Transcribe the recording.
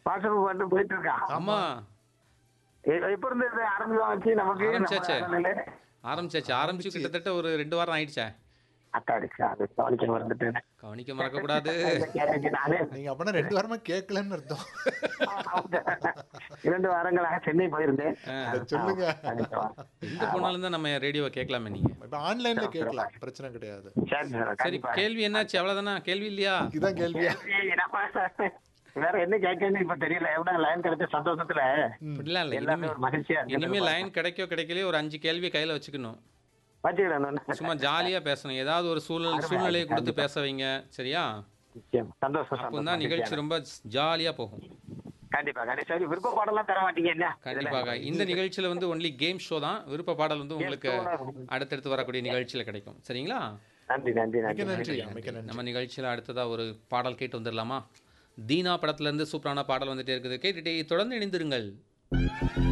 WhatsApp பாட்டு போயிட்டு இருக்கான் ஆமா எ- எப்ப இருந்து இது ஆரம்பிச்சோம் வச்சு நமக்கு ஆரம்பிச்சாச்சே. நம்ம நிலை? ஆரம்பிச்சாச்சு ஆரம்பிச்சு கிட்டத்தட்ட ஒரு ரெண்டு வாரம் ஆயிடுச்சே அக்காடிச்சா அது கவனிக்க மறந்துட்டேன் கவனிக்க மறக்க கூடாது நானே நீங்க அப்பனா ரெண்டு வாரமா கேட்கலன்னு அர்த்தம் இரண்டு வாரங்களாக சென்னை போயிருந்தேன் இதை சொல்லுங்க அடுத்த வாரம். எங்க போனாலும் தான் நம்ம ரேடியோவை கேட்கலாமே நீங்க இப்ப ஆன்லைன்ல கேட்கலாம் பிரச்சனை கிடையாது சரி சார் சரி கண்டிப்பா கேள்வி என்னாச்சு அவ்வளவுதானா கேள்வி இல்லையா இதான் கேள்வியா கேள்வி என்னப்பா? வேற என்ன கேட்கன்னு இப்ப தெரியல எவ்வளவு லைன் கிடைச்ச சந்தோஷத்துல அப்படிலாம் இல்லை எல்லாமே இனிமே ஒரு மகிழ்ச்சியா இருக்கு. இனிமே லைன் கிடைக்கோ கிடைக்கலையோ ஒரு அஞ்சு கேள்வி கையில வச்சுக்கணும் வச்சுக்கிறேன் நான். சும்மா ஜாலியா பேசணும் ஏதாவது ஒரு சூழல் சூழ்நிலையை கொடுத்து பேச வைங்க சரியா நிச்சயம். சந்தோஷம் அப்போ சந்தோஷம். தான் நிகழ்ச்சி ரொம்ப ஜாலியா போகும் கண்டிப்பா கண்டிப்பா சரி விருப்ப பாடலாம் தர மாட்டீங்க என்ன கண்டிப்பாக இந்த நிகழ்ச்சியில வந்து ஒன்லி கேம் ஷோ தான் விருப்ப பாடல் வந்து உங்களுக்கு show தான். அடுத்தடுத்து வரக்கூடிய நிகழ்ச்சியில கிடைக்கும் சரிங்களா நன்றி நன்றி மிக்க நன்றி நன்றி மிக்க நன்றி நம்ம நிகழ்ச்சியில அடுத்ததா ஒரு பாடல் கேட்டு வந்துடலாமா தீனா படத்துல இருந்து சூப்பரான பாடல் வந்துட்டே இருக்குது கேட்டுட்டே தொடர்ந்து இணைந்திருங்கள்